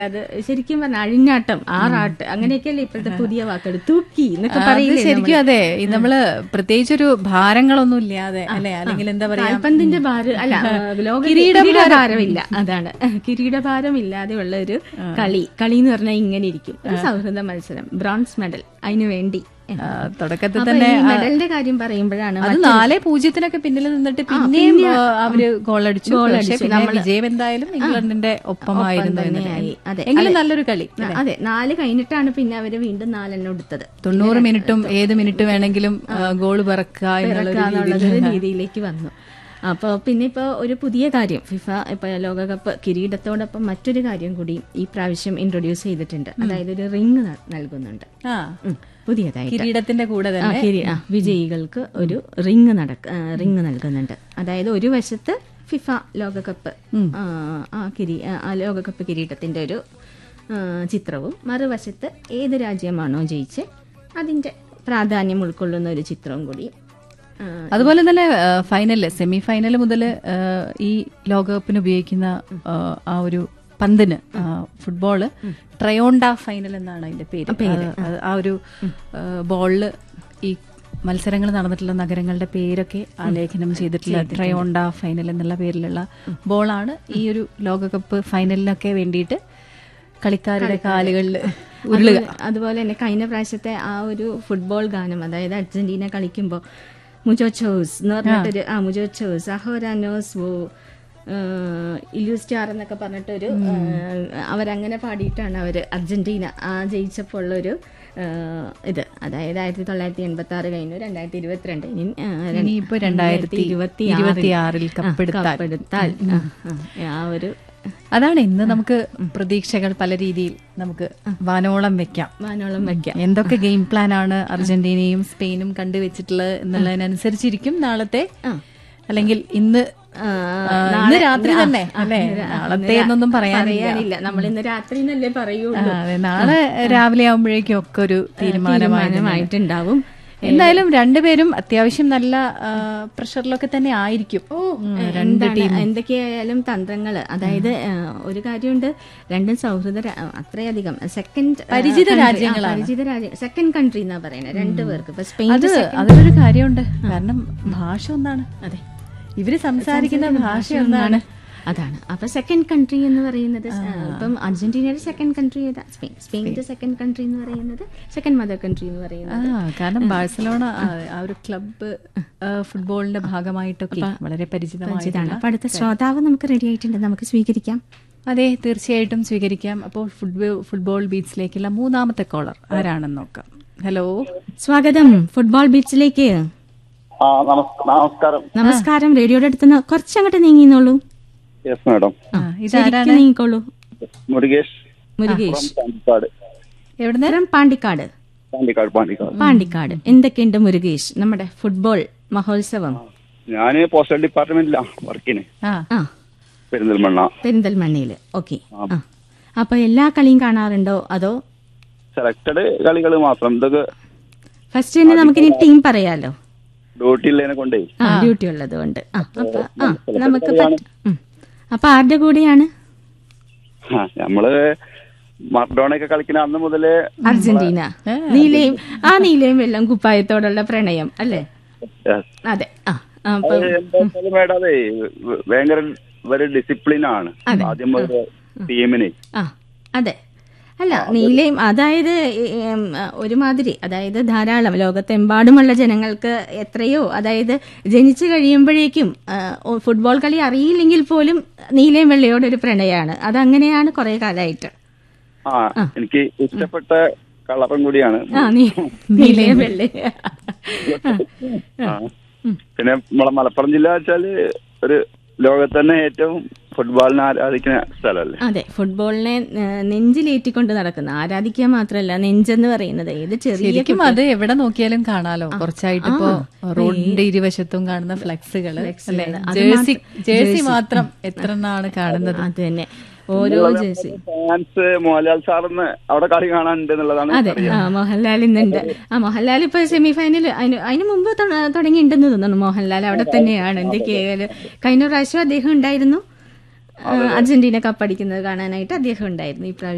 അത് ശരിക്കും പറഞ്ഞ അഴിഞ്ഞാട്ടം ആറാട്ട് അങ്ങനെയൊക്കെയല്ലേ ഇപ്പോഴത്തെ പുതിയ വാക്കുകൾ തൂക്കി എന്നൊക്കെ അത് പറയില്ലേ ശരിക്കും അതെ ഈ നമ്മള് പ്രത്യേകിച്ചൊരു ഭാരങ്ങളൊന്നും ഇല്ലാതെ അല്ലെ അല്ലെങ്കിൽ എന്താ പറയാ കാൽപന്തിന്റെ ഭാരം അല്ല ലോക കിരീടം ഭാരമില്ല അതാണ് കിരീടഭാരം ഇല്ലാതെയുള്ള ഒരു കളി കളി എന്ന് പറഞ്ഞാൽ ഇങ്ങനെ ഇരിക്കും ഒരു സൗഹൃദ മത്സരം ബ്രോൺസ് മെഡൽ അതിനു വേണ്ടി ആ, തുടക്കത്തിൽ അപ്പൊ തന്നെ ഈ മെഡലിന്റെ കാര്യം പറയുമ്പോഴാണ് അത് നാലേ പൂജ്യത്തിനൊക്കെ പിന്നിൽ നിന്നിട്ട് പിന്നെയും ആ, അവര് ഗോളടിച്ചു പക്ഷേ പിന്നെ വിജയം എന്തായാലും ഇംഗ്ലണ്ടിന്റെ ഒപ്പമായിരുന്നു എന്ന് തന്നെയായി. അതെ. എങ്കിലും നല്ലൊരു കളി അതെ നാല് കഴിഞ്ഞിട്ടാണ് പിന്നെ അവര് വീണ്ടും നാലെണ്ണം എടുത്തത് തൊണ്ണൂറ് മിനിറ്റും ഏത് മിനിറ്റ് വേണമെങ്കിലും ഗോള് പിറക്കുക എന്നുള്ളൊരു എന്നുള്ളൊരു രീതിയിലേക്ക് വന്നു അപ്പോൾ പിന്നെ ഇപ്പോൾ ഒരു പുതിയ കാര്യം ഫിഫ ഇപ്പോൾ ലോകകപ്പ് കിരീടത്തോടൊപ്പം മറ്റൊരു കാര്യം കൂടി ഈ പ്രാവശ്യം ഇൻട്രൊഡ്യൂസ് ചെയ്തിട്ടുണ്ട് അതായത് ഒരു റിങ് നൽകുന്നുണ്ട് ആ ഉം, പുതിയതായിട്ട് കിരീടത്തിന്റെ കൂടെ ആ, തന്നെ കിരീ- ആ, വിജയികൾക്ക് ഒരു റിങ് നടക്ക ആ, റിങ് നൽകുന്നുണ്ട് അതായത് ഒരു വശത്ത് ഫിഫ ലോകകപ്പ് ആ, ആ കിരീ ആ, ആ ലോകകപ്പ് കിരീടത്തിന്റെ ഒരു ആ, ചിത്രവും മറുവശത്ത് ഏത് രാജ്യമാണോ ജയിച്ച് അതിന്റെ പ്രാധാന്യം ഉൾക്കൊള്ളുന്ന ഒരു ചിത്രവും കൂടി ആ, അതുപോലെ തന്നെ ഫൈനലില് സെമി ഫൈനൽ മുതൽ ഈ ലോകകപ്പിന് ഉപയോഗിക്കുന്ന ആ, ആ ഒരു പന്തിന് ആ, ഫുട്ബോള് ട്രയോണ്ട ഫൈനൽ എന്നാണ് അതിന്റെ പേര് അത് അത് ആ ഒരു ബോളില് ഈ മത്സരങ്ങൾ നടന്നിട്ടുള്ള നഗരങ്ങളുടെ പേരൊക്കെ ആലേഖനം ചെയ്തിട്ടുള്ള ട്രയോണ്ട ഫൈനൽ എന്നുള്ള പേരിലുള്ള ബോളാണ് ഈ ഒരു ലോകകപ്പ് ഫൈനലിനൊക്കെ വേണ്ടിയിട്ട് കളിക്കാരുടെ കാലുകളിൽ ഉരുളുക അതുപോലെ- അതുപോലെ തന്നെ കഴിഞ്ഞ പ്രാവശ്യത്തെ ആ ഒരു ഫുട്ബോൾ ഗാനം അതായത് അർജന്റീന കളിക്കുമ്പോൾ മുജോച്ചോസ് എന്ന് പറഞ്ഞിട്ടൊരു ആ മുജോച്ചോസ് അഹോരാനോസ് വോ ഇല്യൂസ്റ്റാർ എന്നൊക്കെ പറഞ്ഞിട്ടൊരു ആ, അവരങ്ങനെ പാടിയിട്ടാണ് അവര് അർജന്റീന ആ ജയിച്ചപ്പോൾ ഉള്ളൊരു ആ, ഇത് അതായത് ആയിരത്തി തൊള്ളായിരത്തി എൺപത്തി ആറ് കഴിഞ്ഞു രണ്ടായിരത്തി ഇരുപത്തിരണ്ട് ഇനി ആ, ര- ഇനിയിപ്പോ രണ്ടായിരത്തി ഇരുപത്തിയാറിൽ കപ്പെടുത്താൽ കപ്പെടുത്താൽ ആ, ആ, ആ ഒരു അതാണ് ഇന്ന് നമുക്ക് പ്രതീക്ഷകൾ പല രീതിയിൽ നമുക്ക് വാനോളം വെക്കാം വാനോളം വയ്ക്കാം എന്തൊക്കെ ഗെയിം പ്ലാൻ ആണ് അർജന്റീനയും സ്പെയിനും കണ്ടുവച്ചിട്ടുള്ളത് എന്നുള്ളതിനനുസരിച്ചിരിക്കും നാളത്തെ അല്ലെങ്കിൽ ഇന്ന് ആ, ആ, ഇന്ന് രാത്രി തന്നെ അല്ലേ നാളത്തെ എന്നൊന്നും പറയാനില്ല പറയാനില്ല നമ്മൾ ഇന്ന് രാത്രി എന്നല്ലേ പറയൂ ആ, അതെ, നാളെ രാവിലെ ആവുമ്പോഴേക്കും ഒക്കെ ഒരു തീരുമാനമായി തീരുമാനമായിട്ടുണ്ടാവും എന്തായാലും രണ്ടുപേരും അത്യാവശ്യം നല്ല ആ, പ്രഷറിലൊക്കെ തന്നെ ആയിരിക്കും ഉം, രണ്ട് എന്താണ് എന്തൊക്കെയായാലും തന്ത്രങ്ങള് അതായത് ആ, ഒരു കാര്യമുണ്ട് രണ്ടും സൗഹൃദ രാ- അത്രയധികം സെക്കൻഡ് പരിചിത രാജ്യങ്ങളാണ്. പരിചിത രാജ്യം സെക്കൻഡ് കൺട്രി എന്നാ പറയുന്നത് രണ്ടു പേർക്ക് ഇപ്പൊ സ്പെയിൻ അത് അതിലൊരു കാര്യമുണ്ട് കാരണം ഭാഷ ഒന്നാണ് അതെ ഇവര് സംസാരിക്കുന്ന ഭാഷ ഒന്നാണ് അതാണ് അപ്പൊ സെക്കൻഡ് കൺട്രി എന്ന് പറയുന്നത് ആ, ഇപ്പം അർജന്റീനയുടെ സെക്കൻഡ് കൺട്രി ഏതാ സ്പെയിൻ സ്പെയിനിന്റെ സെക്കൻഡ് കൺട്രി എന്ന് പറയുന്നത് സെക്കൻഡ് മദർ കൺട്രി എന്ന് പറയുന്നത് ആ കാരണം ബാഴ്സലോണ ആ, ആ ഒരു ക്ലബ്ബ് ഫുട്ബോളിന്റെ ഭാഗമായിട്ടൊക്കെ വളരെ പരിചിതമായതാണ് ഇതാണ് അപ്പൊ അടുത്ത ശ്രോതാവ് നമുക്ക് റെഡി ആയിട്ടുണ്ട് നമുക്ക് സ്വീകരിക്കാം അതെ തീർച്ചയായിട്ടും സ്വീകരിക്കാം അപ്പോൾ ഫുട്ബോൾ ഫുട്ബോൾ ബീച്ചിലേക്കുള്ള മൂന്നാമത്തെ കോളർ ആരാണെന്ന് നോക്കാം ഹലോ സ്വാഗതം ഫുട്ബോൾ ബീച്ചിലേക്ക് ആ നമസ് നമസ്കാരം നമസ്കാരം റേഡിയോയുടെ അടുത്ത് കുറച്ചങ്ങോട്ട് നീങ്ങിന്നോളൂ യെസ് മാഡം ആ, ഇതാരാണ്? ശരിക്കും നീങ്ങിക്കോളൂ മുരുകേഷ് മുരുകേഷ് പാണ്ടിക്കാട് എവിടുന്ന് നേരം പാണ്ടിക്കാട് പാണ്ടിക്കാട് പാണ്ടിക്കാട് പാണ്ടിക്കാട് എന്തൊക്കെയുണ്ട് മുരുകേഷ് നമ്മുടെ ഫുട്ബോൾ മഹോത്സവം ഞാന് പോസ്റ്റൽ ഡിപ്പാർട്ട്മെന്റിലാ വർക്കിന് ആ ആ പെരിന്തൽമണ്ണ പെരിന്തൽമണ്ണയില് ഓക്കെ ആ അപ്പൊ എല്ലാ കളിയും കാണാറുണ്ടോ അതോ സെലക്ടഡ് കളികൾ മാത്രം ഇതൊക്കെ ഫസ്റ്റ് തന്നെ നമുക്കിനി ടീം പറയാലോ ഡ്യൂട്ടി ഉള്ളതിനെ കൊണ്ടേ ആ ഡ്യൂട്ടി ഉള്ളത് കൊണ്ട് ആ അപ്പൊ ആ നമുക്ക് പറ്റ- ഉം. അപ്പൊ ആരുടെ കൂടെയാണ് ആ, നമ്മള് മർഡോണയൊക്കെ കളിക്കുന്ന അന്ന് മുതലേ അർജന്റീന നീലയും ആ നീലയും വെള്ളം കുപ്പായത്തോടുള്ള പ്രണയം അല്ലേ yes. അതെ ആ അപ്പൊ അത് എന്താ വെച്ചാല് മേഡം അതെ ഭയങ്കര ഒരു ഡിസിപ്ലിൻ ആണ് ആദ്യം ഒരു ടീമിന് ആ അതെ അല്ല നീലയും അതായത് ഉം, ഒരുമാതിരി അതായത് ധാരാളം ലോകത്തെമ്പാടുമുള്ള ജനങ്ങൾക്ക് എത്രയോ അതായത് ജനിച്ചു കഴിയുമ്പോഴേക്കും ആ, ഓ, ഫുട്ബോൾ കളി അറിയില്ലെങ്കിൽ പോലും നീലയും വെള്ളയോടൊരു പ്രണയമാണ് അതങ്ങനെയാണ് കുറെ കാലമായിട്ട് ആ എനിക്ക് ഇഷ്ടപ്പെട്ട കളറും കൂടിയാണ് ആ നീ നീലയും വെള്ള ആ. പിന്നെ നമ്മളെ മലപ്പുറം ജില്ല വെച്ചാല് ഒരു ലോകത്ത് തന്നെ ഏറ്റവും ഫുട്ബോളിനെ ആരാധിക്കുന്ന സ്ഥലമല്ലേ അതെ ഫുട്ബോളിനെ ആ, നെഞ്ചിലേറ്റിക്കൊണ്ട് നടക്കുന്ന ആരാധിക്കുക മാത്രമല്ല നെഞ്ചെന്ന് പറയുന്നത് ഏത് ചെറിയ ശരിക്കും അത് എവിടെ നോക്കിയാലും കാണാലോ കുറച്ചായിട്ട് ഇപ്പോ റോഡിന്റെ ഇരുവശത്തും കാണുന്ന ഫ്ലെക്സുകള് അല്ലെ ജേഴ്സി ജേഴ്സി മാത്രം എത്ര എണ്ണാണ് കാണുന്നത് അത് തന്നെ ഓരോ ജേഴ്സി ഫാൻസ് മോഹൻലാൽ സാറിന്ന് അവിടെ കളി കാണാനുണ്ട് എന്നുള്ളതാണ് അതെ ആ മോഹൻലാൽ ഇന്നുണ്ട് ആ മോഹൻലാൽ ഇപ്പൊ സെമി ഫൈനൽ അതിന് അതിന് മുമ്പ് തൊ- തുടങ്ങിയിട്ടുണ്ടെന്ന് തോന്നുന്നു മോഹൻലാൽ അവിടെ തന്നെയാണ് എന്തൊക്കെയായാലും കഴിഞ്ഞ പ്രാവശ്യം അദ്ദേഹം ഉണ്ടായിരുന്നു ആ, അർജന്റീന കപ്പടിക്കുന്നത് കാണാനായിട്ട് അദ്ദേഹം ഉണ്ടായിരുന്നു ഈ പ്രാവശ്യം